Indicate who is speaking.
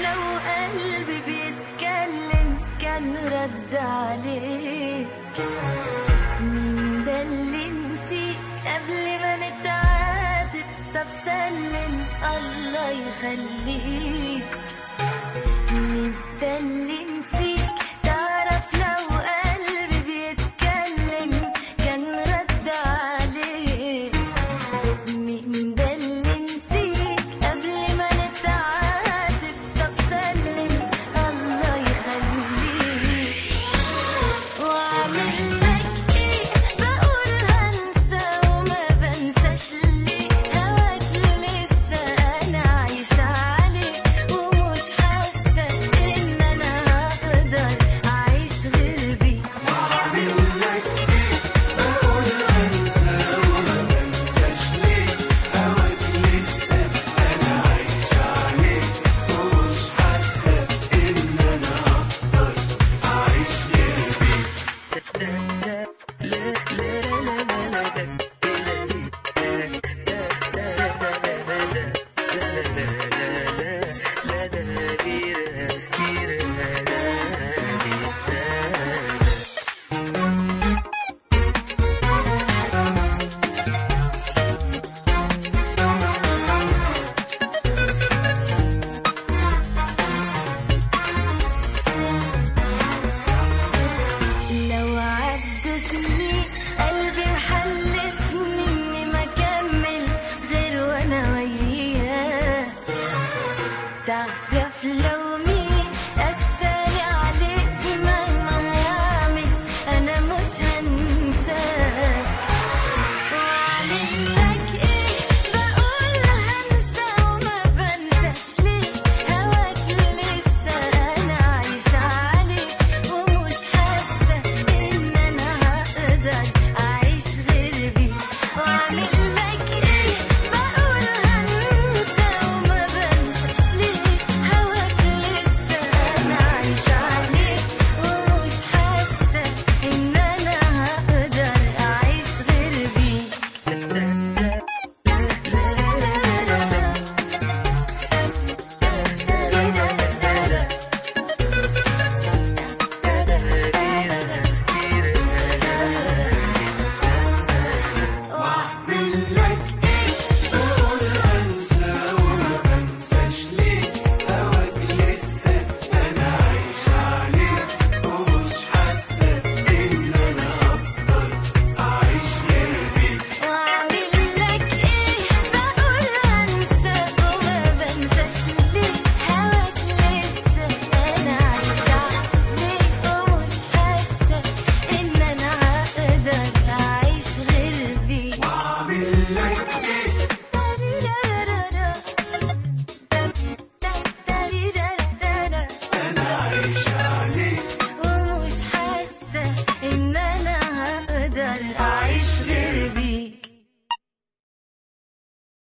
Speaker 1: لو قلبي بيتكلم كان رد عليك مين ده اللي نسيك قبل ما نتعاتب طب سلم الله يخليك مين ده اللي نسيك تعرف لو قلبي بيتكلم كان رد عليك مين ده اللي نسيك قبل ما نتعاتب طب سلم الله يخليك واعمل لك ايه بقول هنسى وما بنساش ليه هواك لسه انا عايشة عليه ومش حاسة ان انا هقدر اعيش غير بيه لو عدوا سنين قلبي محلفني اني ما اكمل غير وانا وياه تعرف